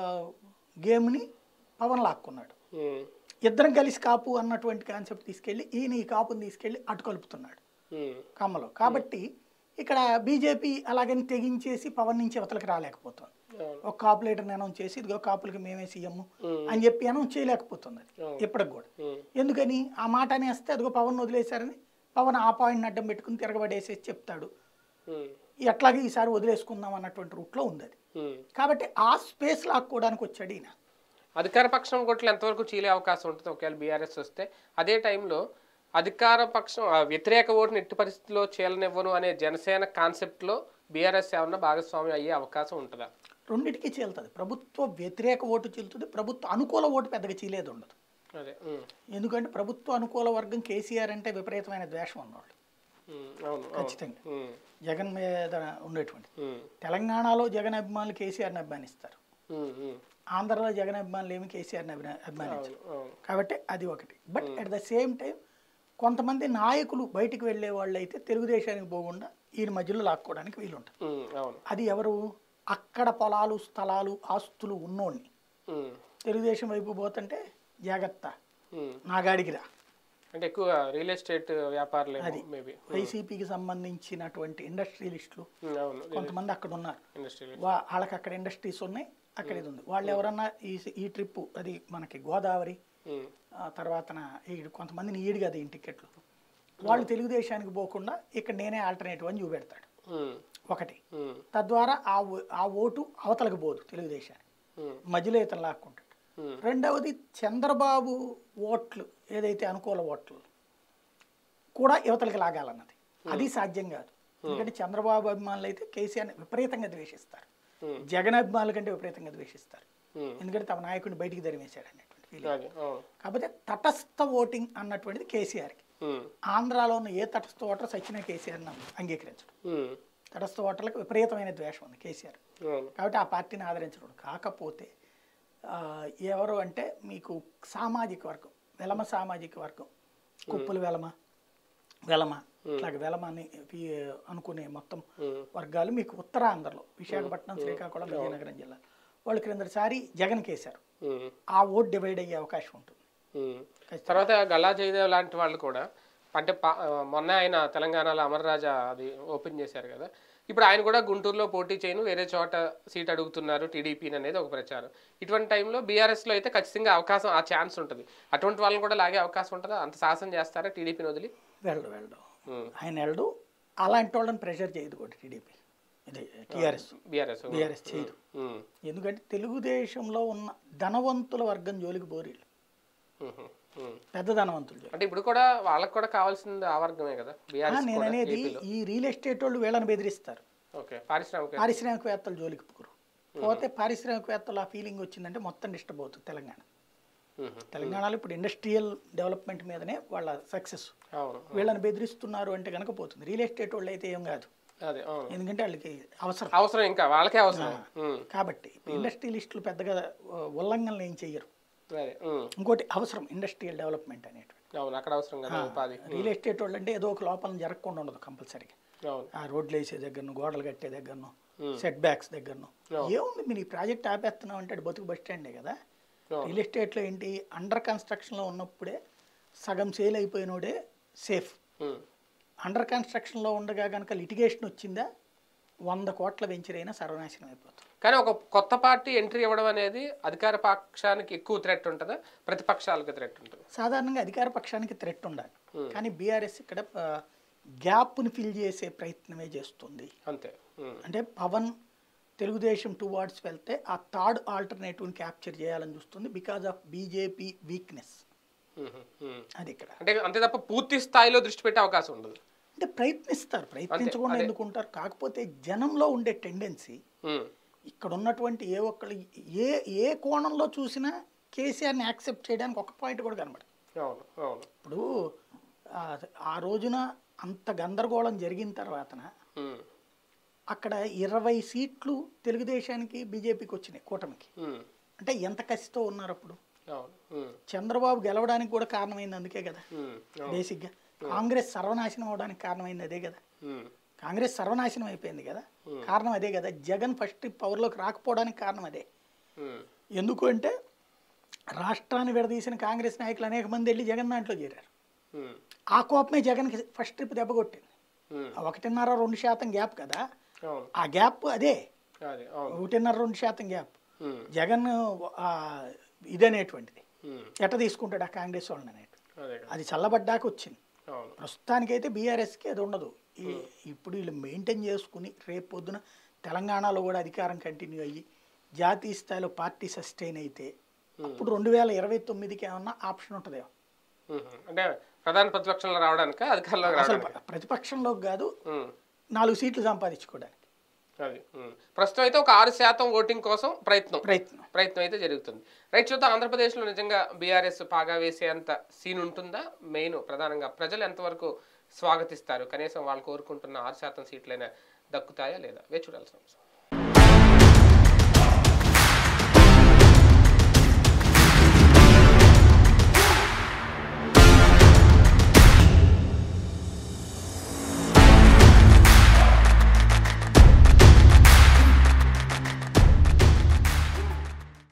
Speaker 2: గేమ్ని పవన్ లాక్కున్నాడు
Speaker 1: ఉమ్,
Speaker 2: ఇద్దరం కలిసి కాపు అన్నటువంటి కాన్సెప్ట్ తీసుకెళ్ళి ఈయన ఈ కాపుని తీసుకెళ్ళి అటు కలుపుతున్నాడు
Speaker 1: ఉమ్,
Speaker 2: కమ్మలో కాబట్టి ఇక్కడ బీజేపీ అలాగని తెగించేసి పవన్ నుంచి అవతలకి రాలేకపోతుంది
Speaker 1: అవును
Speaker 2: ఒక కాపు లీడర్ని అనౌన్స్ చేసి ఇదిగో కాపులకి మేమే సీఎం
Speaker 1: ఉమ్,
Speaker 2: అని చెప్పి అనౌన్స్ చేయలేకపోతుంది అది
Speaker 1: అవును.
Speaker 2: ఇప్పటికి కూడా
Speaker 1: ఉమ్,
Speaker 2: ఎందుకని ఆ మాట అనేస్తే అదిగో పవన్ వదిలేశారని పవన్ ఆ పాయింట్ని అడ్డం పెట్టుకుని తిరగబడేసేసి చెప్తాడు
Speaker 1: ఉమ్,
Speaker 2: ఎట్లాగే ఈసారి వదిలేసుకుందాం అన్నటువంటి రూట్లో ఉంది అది
Speaker 1: ఉమ్.
Speaker 2: కాబట్టి ఆ స్పేస్ లాక్కోవడానికి వచ్చాడు ఈయన
Speaker 1: అధికార పక్షం కొట్లు ఎంతవరకు చీలే అవకాశం ఉంటుంది ఒకవేళ బీఆర్ఎస్ వస్తే అదే టైంలో అధికార పక్షం ఆ వ్యతిరేక ఓటుని ఎట్టి పరిస్థితుల్లో చీలనివ్వను అనే జనసేన కాన్సెప్ట్లో బీఆర్ఎస్ ఏమన్నా భాగస్వామ్యం అయ్యే అవకాశం ఉంటుందా
Speaker 2: రెండింటికి చీలుతుంది ప్రభుత్వ వ్యతిరేక ఓటు చీలుతుంది ప్రభుత్వ అనుకూల ఓటు పెద్దగా చీలేది ఉండదు
Speaker 1: అదే ఉమ్,
Speaker 2: ఎందుకంటే ప్రభుత్వ అనుకూల వర్గం కేసీఆర్ అంటే విపరీతమైన ద్వేషం ఉన్నవాళ్ళు
Speaker 1: ఉమ్, అవును అవును
Speaker 2: ఖచ్చితంగా
Speaker 1: ఉమ్,
Speaker 2: జగన్ మీద ఉండేటువంటి
Speaker 1: ఉమ్,
Speaker 2: తెలంగాణలో జగన్ అభిమానులు కేసీఆర్ని అభిమానిస్తారు
Speaker 1: ఉమ్, ఉమ్,
Speaker 2: ఆంధ్రలో జగన్ అభిమానులు ఏమి కేసీఆర్ని అభినా- అభిమానించరు
Speaker 1: అవును అవును
Speaker 2: కాబట్టి అది ఒకటి but at the same time కొంతమంది నాయకులు బయటికి వెళ్ళే వాళ్ళు అయితే తెలుగుదేశానికి పోకుండా ఈయన మధ్యలో లాక్కోవడానికి వీలుంటుంది
Speaker 1: ఉమ్, అవును
Speaker 2: అది ఎవరు అక్కడ పొలాలు స్థలాలు ఆస్తులు ఉన్నోడిని
Speaker 1: ఉమ్,
Speaker 2: తెలుగుదేశం వైపు పోతుంటే జాగ్రత్త
Speaker 1: ఉమ్.
Speaker 2: నా గాడికి రా
Speaker 1: అంటే ఎక్కువ రియల్ ఎస్టేట్ వ్యాపారులు
Speaker 2: అది.
Speaker 1: మేబీ
Speaker 2: వైసీపీకి సంబంధించినటువంటి ఇండస్ట్రియలిస్టులు
Speaker 1: అవును
Speaker 2: కొంతమంది అక్కడ ఉన్నారు
Speaker 1: ఇండస్ట్రీ
Speaker 2: వా- వాళ్ళకి అక్కడ ఇండస్ట్రీస్ ఉన్నాయి అక్కడ ఇది ఉంది వాళ్ళు ఎవరన్నా ఈ ఈ ట్రిప్ అది మనకి గోదావరి ఆ తర్వాతన ఈ కొంతమందిని ఈడు కదా ఈ టికెట్లు వాళ్ళు తెలుగుదేశానికి పోకుండా ఇక్కడ నేనే ఆల్టర్నేటివ్ అని చూపెడతాడు ఒకటి తద్వారా ఆ ఓ- ఆ ఓటు అవతలకు పోదు తెలుగుదేశానికి మధ్యలో ఇతను లాక్కుంటాడు రెండవది చంద్రబాబు ఓట్లు ఏదైతే అనుకూల ఓట్లు కూడా యువతలకి లాగాలన్నది అది సాధ్యం కాదు ఎందుకంటే చంద్రబాబు అభిమానులు అయితే కేసీఆర్ని విపరీతంగా ద్వేషిస్తారు జగన్ అభిమానుల కంటే విపరీతంగా ద్వేషిస్తారు ఎందుకంటే తమ నాయకుడిని బయటికి తరిమేశాడు అన్నటువంటి ఫీలింగ్
Speaker 1: అది అవును
Speaker 2: కాకపోతే తటస్థ ఓటింగ్ అన్నటువంటిది కేసీఆర్కి
Speaker 1: ఉమ్,
Speaker 2: ఆంధ్రాలో ఉన్న ఏ తటస్థ ఓటర్ సచిన కేసీఆర్ని అంగీకరించడు
Speaker 1: ఉమ్,
Speaker 2: తటస్థ ఓటర్లకు విపరీతమైన ద్వేషం ఉంది కేసీఆర్
Speaker 1: అవును
Speaker 2: కాబట్టి ఆ పార్టీని ఆదరించడం కాకపోతే ఆ, ఎవరు అంటే మీకు సామాజిక వర్గం వెలమ సామాజిక వర్గం కుప్పులు వెలమ వెలమ ఇట్లాగ వెలమ అని ఈ అనుకునే మొత్తం
Speaker 1: ఉమ్,
Speaker 2: వర్గాలు మీకు ఉత్తరాంధ్రలో విశాఖపట్నం శ్రీకాకుళం విజయనగరం జిల్లా వాళ్ళు క్రిందటిసారి జగన్ కేశారు
Speaker 1: ఉమ్,
Speaker 2: ఆ ఓట్ డివైడ్ అయ్యే అవకాశం ఉంటుంది
Speaker 1: ఉమ్. తర్వాత గల్లా జయదేవ్ లాంటి వాళ్ళు కూడా అంటే పా- మొన్న ఆయన తెలంగాణలో అమర్రాజా అది ఓపెన్ చేశారు కదా ఇప్పుడు ఆయన కూడా గుంటూరులో పోటీ చేయను వేరే చోట సీట్ అడుగుతున్నారు టీడీపీ అనేది ఒక ప్రచారం ఇటువంటి టైంలో బీఆర్ఎస్లో అయితే ఖచ్చితంగా అవకాశం ఆ ఛాన్స్ ఉంటుంది అటువంటి వాళ్ళని కూడా లాగే అవకాశం ఉంటుందా అంత సాహసం చేస్తారా టీడీపీని వదిలి
Speaker 2: వెళ్ళడు వెళ్ళడు
Speaker 1: ఉమ్,
Speaker 2: ఆయన వెళ్ళడు అలాంటి వాళ్ళని ప్రెషర్ చేయదు కూడా టీడీపీ ఇది టీఆర్ఎస్
Speaker 1: బీఆర్ఎస్
Speaker 2: బీఆర్ఎస్ చేయదు
Speaker 1: ఉమ్,
Speaker 2: ఎందుకంటే తెలుగుదేశంలో ఉన్న ధనవంతుల వర్గం జోలికి బోరీలు
Speaker 1: ఉమ్, ఉమ్.
Speaker 2: పెద్ద ధనవంతులు జోలికి.
Speaker 1: అంటే ఇప్పుడు కూడా వాళ్ళకి కూడా కావాల్సింది ఆ వర్గమే కదా
Speaker 2: ఆ,
Speaker 1: బీఆర్ఎస్
Speaker 2: నేను
Speaker 1: కూడా
Speaker 2: అనేది
Speaker 1: ఏపీలో
Speaker 2: ఈ రియల్ ఎస్టేట్ వాళ్ళు వీళ్ళని బెదిరిస్తారు
Speaker 1: ఓకే పారిశ్రామిక
Speaker 2: పారిశ్రామికవేత్తలు జోలికి పోరు పోతే పారిశ్రామికవేత్తలు ఆ ఫీలింగ్ వచ్చిందంటే మొత్తం డిస్టర్బ్ అవుతుంది తెలంగాణ
Speaker 1: ఉమ్,
Speaker 2: తెలంగాణలో ఇప్పుడు ఇండస్ట్రియల్ డెవలప్మెంట్ మీదనే వాళ్ళ సక్సెస్
Speaker 1: అవును
Speaker 2: వీళ్ళని బెదిరిస్తున్నారు అంటే కనుక పోతుంది రియల్ ఎస్టేట్ వాళ్ళు అయితే ఏం కాదు
Speaker 1: అదే అవును
Speaker 2: ఎందుకంటే వాళ్ళకి అవసరం
Speaker 1: అవసరం ఇంకా వాళ్ళకే అవసరం ఉమ్,
Speaker 2: కాబట్టి ఇండస్ట్రియలిస్టులు పెద్దగా ఆ, ఉల్లంఘనలు ఏం చెయ్యరు
Speaker 1: అదే ఉమ్,
Speaker 2: ఇంకోటి అవసరం ఇండస్ట్రియల్ డెవలప్మెంట్ అనేటువంటి
Speaker 1: అవును అక్కడ అవసరం కదా ఉపాధి
Speaker 2: రియల్ ఎస్టేట్ వాళ్ళు అంటే ఏదో ఒక లోపల జరగకుండా ఉండదు కంపల్సరీగా
Speaker 1: అవును
Speaker 2: ఆ రోడ్లు వేసే దగ్గరను గోడలు కట్టే దగ్గరను సెట్ బ్యాక్స్ దగ్గరను ఏముంది మీరు ఈ ప్రాజెక్ట్ ఆపేస్తున్నాం అంటే అది బతుకు బస్ స్టాండే కదా
Speaker 1: అవును.
Speaker 2: రియల్ ఎస్టేట్లో ఏంటి అండర్ కన్స్ట్రక్షన్లో ఉన్నప్పుడే సగం సేల్ అయిపోయినోడే సేఫ్
Speaker 1: ఉమ్,
Speaker 2: అండర్ కన్స్ట్రక్షన్లో ఉండగా కనుక లిటిగేషన్ వచ్చిందా వంద కోట్ల వెంచరైనా సర్వనాశనం అయిపోతుంది
Speaker 1: కానీ ఒక కొత్త పార్టీ ఎంట్రీ ఇవ్వడం అనేది అధికార పక్షానికి ఎక్కువ థ్రెట్ ఉంటుందా ప్రతిపక్షాలకు థ్రెట్ ఉంటుంది
Speaker 2: సాధారణంగా అధికార పక్షానికి థ్రెట్ ఉండాలి కానీ బీఆర్ఎస్ ఇక్కడ గ్యాప్ని ఫిల్ చేసే ప్రయత్నమే చేస్తుంది
Speaker 1: అంతే ఉమ్,
Speaker 2: అంటే పవన్ తెలుగుదేశం టూ వార్డ్స్ వెళ్తే ఆ థర్డ్ ఆల్టర్నేటివ్ని క్యాప్చర్ చేయాలని చూస్తుంది బికాజ్ ఆఫ్ బీజేపీ వీక్నెస్
Speaker 1: ఉమ్, ఉమ్.
Speaker 2: అది ఇక్కడ
Speaker 1: అంటే అంతే తప్ప పూర్తి స్థాయిలో దృష్టి పెట్టే అవకాశం ఉండదు
Speaker 2: అంటే ప్రయత్నిస్తారు ప్రయత్నించకుండా ఎందుకుంటారు కాకపోతే జనంలో ఉండే టెండెన్సీ
Speaker 1: ఉమ్,
Speaker 2: ఇక్కడ ఉన్నటువంటి ఏ ఒక్కళ్ళు ఏ ఏ కోణంలో చూసినా కేసీఆర్ని యాక్సెప్ట్ చేయడానికి ఒక పాయింట్ కూడా కనబడదు
Speaker 1: అవును అవును
Speaker 2: ఇప్పుడు ఆ, ఆ రోజున అంత గందరగోళం జరిగిన తర్వాతన
Speaker 1: ఉమ్,
Speaker 2: అక్కడ ఇరవై సీట్లు తెలుగుదేశానికి బీజేపీకి వచ్చినాయి కూటమికి
Speaker 1: ఉమ్,
Speaker 2: అంటే ఎంత కసితో ఉన్నారు అప్పుడు
Speaker 1: అవును ఉమ్,
Speaker 2: చంద్రబాబు గెలవడానికి కూడా కారణమైంది అందుకే కదా
Speaker 1: ఉమ్, అవును
Speaker 2: బేసిక్గా కాంగ్రెస్ సర్వనాశనం అవడానికి కారణమైంది అదే కదా
Speaker 1: ఉమ్,
Speaker 2: కాంగ్రెస్ సర్వనాశనం అయిపోయింది కదా కారణం అదే కదా జగన్ ఫస్ట్ పవర్లోకి రాకపోవడానికి కారణం అదే
Speaker 1: ఉమ్,
Speaker 2: ఎందుకు అంటే రాష్ట్రాన్ని విడదీసిన కాంగ్రెస్ నాయకులు అనేక మంది వెళ్ళి జగన్ దాంట్లో చేరారు
Speaker 1: ఉమ్,
Speaker 2: ఆ కోపమే జగన్కి ఫస్ట్ ట్రిప్ దెబ్బ కొట్టింది
Speaker 1: ఉమ్,
Speaker 2: ఆ ఒకటిన్నర రెండు శాతం గ్యాప్ కదా
Speaker 1: అవును
Speaker 2: ఆ గ్యాప్ అదే
Speaker 1: అదే అవును
Speaker 2: ఒకటిన్నర రెండు శాతం గ్యాప్
Speaker 1: ఉమ్,
Speaker 2: జగన్ ఆ, ఇదనేటువంటిది
Speaker 1: ఉమ్,
Speaker 2: ఎట్ట తీసుకుంటాడు ఆ కాంగ్రెస్ వాళ్ళని అనేటు
Speaker 1: అదే కదా
Speaker 2: అది చల్లబడ్డాక వచ్చింది
Speaker 1: అవును
Speaker 2: ప్రస్తుతానికైతే బీఆర్ఎస్కి అది ఉండదు ఈ- ఇప్పుడు వీళ్ళు మెయింటైన్ చేసుకుని రేపు పొద్దున తెలంగాణలో కూడా అధికారం కంటిన్యూ అయ్యి జాతీయ స్థాయిలో పార్టీ సస్టైన్ అయితే అప్పుడు రెండు వేల ఇరవై తొమ్మిదికి ఏమన్నా ఆప్షన్ ఉంటుందేమో
Speaker 1: ఉమ్, అంటే ప్రధాన ప్రతిపక్షంలో రావడానికి అధికారంలోకి
Speaker 2: అసలు
Speaker 1: రావడానికి
Speaker 2: ప్రతిపక్షంలో కాదు
Speaker 1: ఉమ్,
Speaker 2: నాలుగు సీట్లు సంపాదించుకోవడానికి
Speaker 1: అది ఉమ్. ప్రస్తుతం అయితే ఒక ఆరు శాతం ఓటింగ్ కోసం ప్రయత్నం
Speaker 2: ప్రయత్నం
Speaker 1: ప్రయత్నం అయితే జరుగుతుంది రైట్ చూద్దాం ఆంధ్రప్రదేశ్లో నిజంగా బీఆర్ఎస్ పాగా వేసేంత సీన్ ఉంటుందా మెయిన్ ప్రధానంగా ప్రజలు ఎంతవరకు స్వాగతిస్తారు కనీసం వాళ్ళు కోరుకుంటున్న ఆరు శాతం సీట్లైనా దక్కుతాయా లేదా వే చూడాల్సిన అంశం